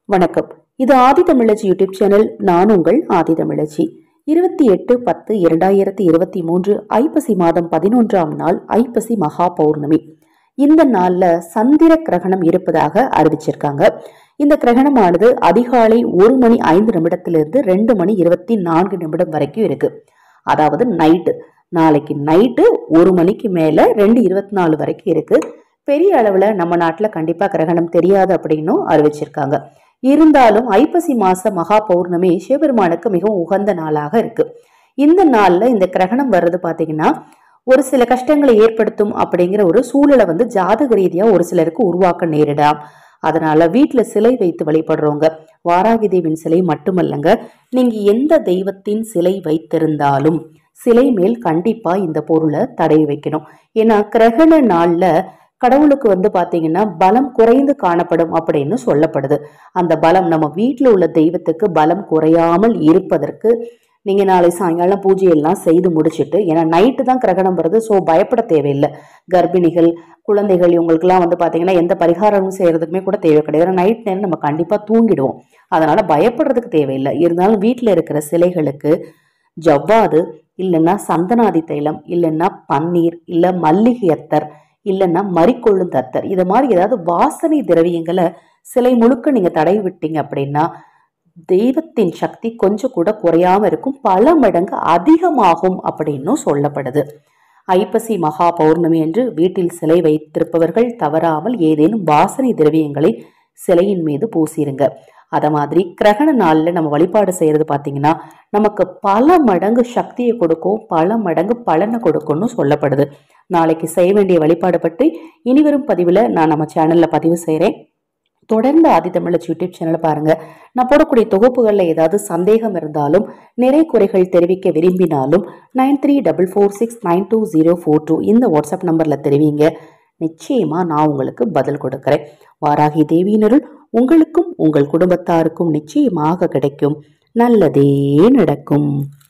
வணக்கம் இது ஆதி தமிழச்சி YouTube channel நான் உங்கள் ஆதி தமிழச்சி இருபத்தி எட்டு பத்து இரண்டாயிரத்தி இருபத்தி மூன்று ஐப்பசி மாதம் பதினொன்றாம் நாள் ஐப்பசி மகா பௌர்ணமி இந்த நாள்ல சந்திர கிரகணம் இருப்பதாக அறிவிச்சிருக்காங்க இந்த கிரகணமானது அதிகாலை ஒரு மணி ஐந்து நிமிடத்திலிருந்து ரெண்டு மணி இருபத்தி நான்கு நிமிடம் வரைக்கும் இருக்கு அதாவது நைட்டு நாளைக்கு நைட்டு ஒரு மணிக்கு மேல ரெண்டு இருபத்தி நாலு வரைக்கும் இருக்கு பெரிய அளவுல நம்ம நாட்டுல கண்டிப்பா கிரகணம் தெரியாது அப்படின்னும் அறிவிச்சிருக்காங்க இருந்தாலும் ஐப்பசி மாச மகா பௌர்ணமி சிவபெருமானுக்கு மிகவும் உகந்த நாளாக இருக்கு இந்த நாள்ல இந்த கிரகணம் வர்றது பாத்தீங்கன்னா ஒரு சில கஷ்டங்களை ஏற்படுத்தும் அப்படிங்கிற ஒரு சூழலை வந்து ஜாதக ரீதியா ஒரு சிலருக்கு உருவாக்க நேரிடாம் அதனால வீட்டுல சிலை வைத்து வழிபடுறவங்க வாராகி தேவியின் சிலை மட்டுமல்லங்க நீங்க எந்த தெய்வத்தின் சிலை வைத்திருந்தாலும் சிலை மேல் கண்டிப்பா இந்த பொருளை தடவி வைக்கணும் ஏன்னா கிரகண நாள்ல கடவுளுக்கு வந்து பாத்தீங்கன்னா பலம் குறைந்து காணப்படும் அப்படின்னு சொல்லப்படுது அந்த பலம் நம்ம வீட்டில் உள்ள தெய்வத்துக்கு பலம் குறையாமல் இருப்பதற்கு நீங்க நாளை சாயங்காலம் பூஜையெல்லாம் செய்து முடிச்சிட்டு ஏன்னா நைட்டு தான் கிரகணம் வருது ஸோ பயப்பட தேவையில்லை கர்ப்பிணிகள் குழந்தைகள் இவங்களுக்குலாம் வந்து பாத்தீங்கன்னா எந்த பரிகாரமும் செய்யறதுக்குமே கூட தேவை கிடையாது ஏன்னா நைட் நேரம் நம்ம கண்டிப்பா தூங்கிடுவோம் அதனால பயப்படுறதுக்கு தேவையில்லை இருந்தாலும் வீட்டில் இருக்கிற சிலைகளுக்கு ஜவ்வாது இல்லைன்னா சந்தனாதி தைலம் இல்லைன்னா பன்னீர் இல்லை மல்லிகை அத்தர் இல்லைன்னா மறிக்கொள்ளுந்தத்தர் இது மாதிரி ஏதாவது வாசனை திரவியங்களை சிலை முழுக்க நீங்க தடவி விட்டீங்க அப்படின்னா தெய்வத்தின் சக்தி கொஞ்சம் கூட குறையாம இருக்கும் பல மடங்கு அதிகமாகும் அப்படின்னும் சொல்லப்படுது ஐப்பசி மகா பௌர்ணமி என்று வீட்டில் சிலை வைத்திருப்பவர்கள் தவறாமல் ஏதேனும் வாசனை திரவியங்களை சிலையின் மீது பூசிருங்க அத மாதிரி கிரகண நாள்ல நம்ம வழிபாடு செய்யறது பாத்தீங்கன்னா நமக்கு பல மடங்கு சக்தியை கொடுக்கும் பல மடங்கு பலனை கொடுக்கும்னு சொல்லப்படுது நாளைக்கு செய்ய வேண்டிய வழிபாடு பற்றி இனிவரும் பதிவில் நான் நம்ம சேனலில் பதிவு செய்கிறேன் தொடர்ந்து ஆதி தமிழச் யூடியூப் சேனலை பாருங்க நான் போடக்கூடிய தொகுப்புகளில் ஏதாவது சந்தேகம் இருந்தாலும் நிறை குறைகள் தெரிவிக்க விரும்பினாலும் nine three double four six nine two zero four two இந்த வாட்ஸ்அப் நம்பரில் தெரிவிங்க நிச்சயமா நான் உங்களுக்கு பதில் கொடுக்குறேன் வாராகி தேவியினருள் உங்களுக்கும் உங்கள் குடும்பத்தாருக்கும் நிச்சயமாக கிடைக்கும் நல்லதே நடக்கும்